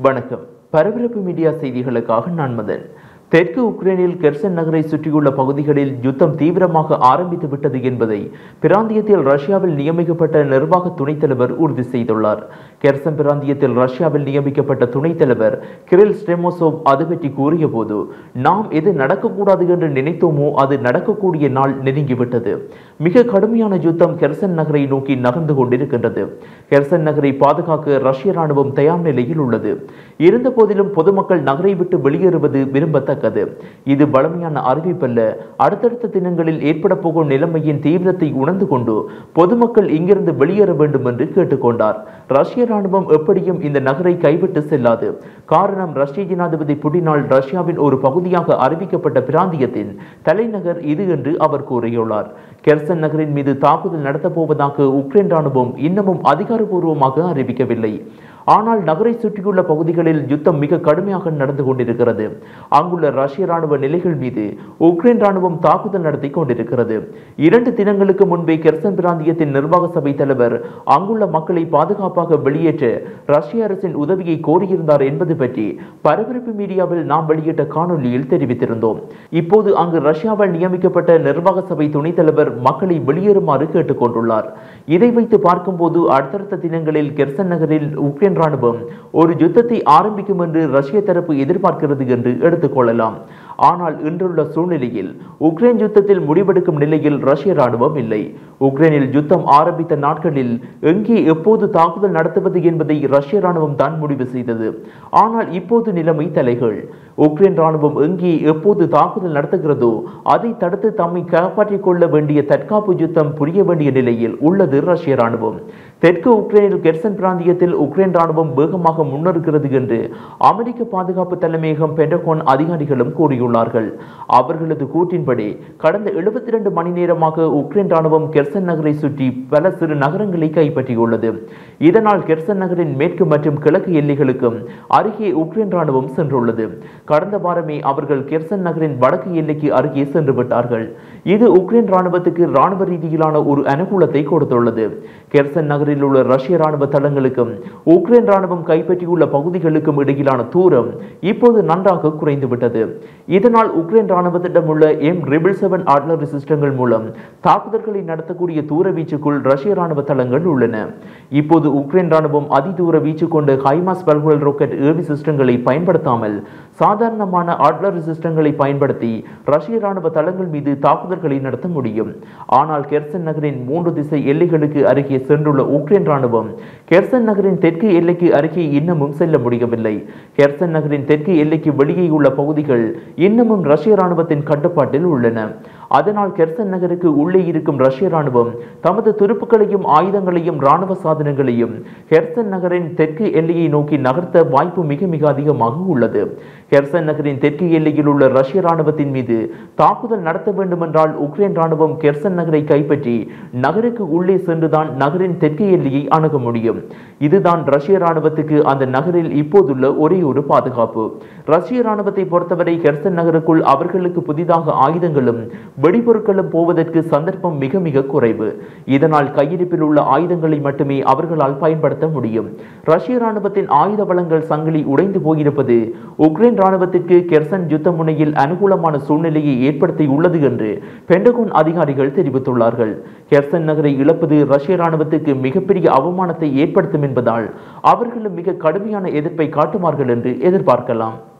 வணக்கம் பரபரப்பு மீடியா செய்திகளுக்காக நான் மதன் தெற்கு உக்ரைனில் கெர்சன் நகரை சுற்றியுள்ள பகுதிகளில் யுத்தம் தீவிரமாக ஆரம்பித்து விட்டது என்பதை பிராந்தியத்தில் ரஷ்யாவில் நியமிக்கப்பட்ட நிர்வாக துணைத் தலைவர் உறுதி செய்துள்ளார் கெர்சன் பிராந்தியத்தில் ரஷ்யாவில் நியமிக்கப்பட்ட துணைத் தலைவர் கிரில் ஸ்டெமோசோவ் அது பற்றி கூறிய போது நாம் எது நடக்கக்கூடாது என்று நினைத்தோமோ அது நடக்கக்கூடிய நாள் நெருங்கிவிட்டது மிக கடுமையான யுத்தம் கெர்சன் நகரை நோக்கி நகர்ந்து கொண்டிருக்கின்றது கெர்சன் நகரை பாதுகாக்க ரஷ்ய ராணுவம் தயார் நிலையில் உள்ளது இருந்த போதிலும் பொதுமக்கள் நகரை விட்டு வெளியேறுவது விரும்பத்தக்கது இது பலமையான அறிவிப்பல்ல அடுத்தடுத்த தினங்களில் ஏற்பட போகும் நிலைமையின் தீவிரத்தை உணர்ந்து கொண்டு பொதுமக்கள் இங்கிருந்து வெளியேற வேண்டும் என்று கேட்டுக்கொண்டார் ரஷ்ய ராணுவம் எப்படியும் இந்த நகரை கைவிட்டு செல்லாது காரணம் ரஷ்ய ஜனாதிபதி புடினால் ரஷ்யாவின் ஒரு பகுதியாக அறிவிக்கப்பட்ட பிராந்தியத்தின் தலைநகர் இது என்று அவர் கூறியுள்ளார் கெர்சன் நகரின் மீது தாக்குதல் நடத்தப் போவதாக உக்ரைன் ராணுவம் இன்னமும் அதிகாரப்பூர்வமாக அறிவிக்கவில்லை ஆனால் நகரை சுற்றியுள்ள பகுதிகளில் யுத்தம் மிக கடுமையாக நடந்து கொண்டிருக்கிறது அங்குள்ள ரஷ்ய ராணுவ நிலைகள் மீது உக்ரைன் ராணுவம் தாக்குதல் நடத்தி கொண்டிருக்கிறது இரண்டு தினங்களுக்கு முன்பே கெர்சன் பிராந்தியத்தின் நிர்வாக சபை தலைவர் அங்குள்ள மக்களை பாதுகாப்பாக வெளியேற்ற ரஷ்ய அரசின் உதவியை கோரியிருந்தார் என்பது பற்றி பரபரப்பு மீடியாவில் நாம் வெளியிட்ட காணொலியில் தெரிவித்திருந்தோம் இப்போது அங்கு ரஷ்யாவால் நியமிக்கப்பட்ட நிர்வாக சபை துணைத் தலைவர் மக்களை வெளியேறுமாறு கேட்டுக்கொண்டுள்ளார் இதை வைத்து பார்க்கும்போது அடுத்தடுத்த தினங்களில் கெர்சன் நகரில் உக்ரைன் ராணுவம் ஒரு யுத்தத்தை ஆரம்பிக்கும் என்று ரஷ்ய தரப்பு எதிர்பார்க்கிறது என்று எடுத்துக்கொள்ளலாம் ஆனால் இன்றுள்ள சூழ்நிலையில் உக்ரைன் யுத்தத்தில் முடிவெடுக்கும் நிலையில் ரஷ்ய ராணுவம் இல்லை உக்ரைனில் யுத்தம் ஆரம்பித்த நாட்களில் எங்கே எப்போது தாக்குதல் நடத்துவது என்பதை ரஷ்ய ராணுவம் தான் முடிவு செய்தது ஆனால் இப்போது நிலைமை தலைகள் உக்ரைன் ராணுவம் எங்கே எப்போது தாக்குதல் நடத்துகிறதோ அதை தடுத்து தம்மை காப்பாற்றிக் கொள்ள வேண்டிய தற்காப்பு யுத்தம் புரிய வேண்டிய நிலையில் உள்ளது ரஷ்ய ராணுவம் தெற்கு உக்ரைனில் கெர்சன் பிராந்தியத்தில் உக்ரைன் ராணுவம் வேகமாக முன்னேறுகிறது என்று அமெரிக்க பாதுகாப்பு தலைமையகம் பென்டகோன் அதிகாரிகளும் கூறியுள்ளார்கள் அவர்களது கூற்றின்படி கடந்த எழுபத்தி இரண்டு மணி நேரமாக உக்ரைன் ராணுவம் கெர்சன் நகரை சுற்றி பல சிறு நகரங்களை கைப்பற்றியுள்ளது இதனால் கெர்சன் நகரின் மேற்கு மற்றும் கிழக்கு எல்லைகளுக்கும் அருகே உக்ரைன் ராணுவம் சென்றுள்ளது கடந்த வாரமே அவர்கள் கெர்சன் நகரின் வடக்கு எல்லைக்கு அருகே சென்று விட்டார்கள் இது உக்ரைன் ராணுவத்துக்கு ராணுவ ரீதியிலான ஒரு அனுகூலத்தை கொடுத்துள்ளது கெர்சன் நகரில் உள்ள ரஷ்ய ராணுவ தளங்களுக்கும் உக்ரைன் ராணுவம் கைப்பற்றியுள்ள பகுதிகளுக்கும் இடையிலான தூரம் இப்போது நன்றாக குறைந்துவிட்டது இதனால் உக்ரைன் ராணுவத்திடம் உள்ள எம் ரிபிள் செவன் ஆர்டிலரி சிஸ்டங்கள் மூலம் தாக்குதல்களை நடத்தக்கூடிய தூர வீச்சுக்குள் ரஷ்ய ராணுவ தளங்கள் உள்ளன இப்போது உக்ரைன் ராணுவம் அதிதூர வீச்சு கொண்ட ஹைமாஸ் பல்குழல் ராக்கெட் ஏவி சிஸ்டங்களை பயன்படுத்தாமல் சாதாரணமான ஆர்டிலரி சிஸ்டங்களை பயன்படுத்தி ரஷ்ய ராணுவ தளங்கள் மீது தாக்குதல்களை நடத்த முடியும் ஆனால் கெர்சன் நகரின் மூன்று திசை எல்லைகளுக்கு அருகே சென்றுள்ள உக்ரைன் ராணுவம் கெர்சன் நகரின் தெற்கு எல்லைக்கு அருகே இன்னமும் செல்ல முடியவில்லை கெர்சன் நகரின் தெற்கு எல்லைக்கு வெளியே உள்ள பகுதிகள் இன்னமும் ரஷ்ய ராணுவத்தின் கட்டுப்பாட்டில் உள்ளன அதனால் கெர்சன் நகருக்கு உள்ளே இருக்கும் ரஷ்ய ராணுவம் தமது துருப்புக்களையும் ஆயுதங்களையும் ராணுவ சாதனங்களையும் கெர்சன் நகரின் தெற்கு எல்லையை நோக்கி நகர்த்த வாய்ப்பு மிக மிக அதிகமாக உள்ளது கெர்சன் நகரின் தெற்கு எல்லையில் உள்ள ரஷ்ய ராணுவத்தின் மீது தாக்குதல் நடத்த வேண்டுமென்றால் உக்ரைன் ராணுவம் கெர்சன் நகரை கைப்பற்றி நகருக்கு உள்ளே சென்றுதான் நகரின் தெற்கு எல்லையை அணுக முடியும் இதுதான் ரஷ்ய ராணுவத்துக்கு அந்த நகரில் இப்போதுள்ள ஒரே ஒரு பாதுகாப்பு ரஷ்ய ராணுவத்தை பொறுத்தவரை கெர்சன் நகருக்குள் அவர்களுக்கு புதிதாக ஆயுதங்களும் வெடிபொருட்களும் போவதற்கு சந்தர்ப்பம் மிக மிக குறைவு இதனால் கையிருப்பில் உள்ள ஆயுதங்களை மட்டுமே அவர்களால் பயன்படுத்த முடியும் ரஷ்ய ராணுவத்தின் ஆயுத வளங்கள் சங்கிலி உடைந்து போயிருப்பது உக்ரைன் ராணுவத்திற்கு கெர்சன் யுத்த முனையில் அனுகூலமான சூழ்நிலையை ஏற்படுத்தி உள்ளது என்று பெண்டகோன் அதிகாரிகள் தெரிவித்துள்ளார்கள் கெர்சன் நகரை இழப்பது ரஷ்ய ராணுவத்துக்கு மிகப்பெரிய அவமானத்தை ஏற்படுத்தும் என்பதால் அவர்களும் மிக கடுமையான எதிர்ப்பை காட்டுவார்கள் என்று எதிர்பார்க்கலாம்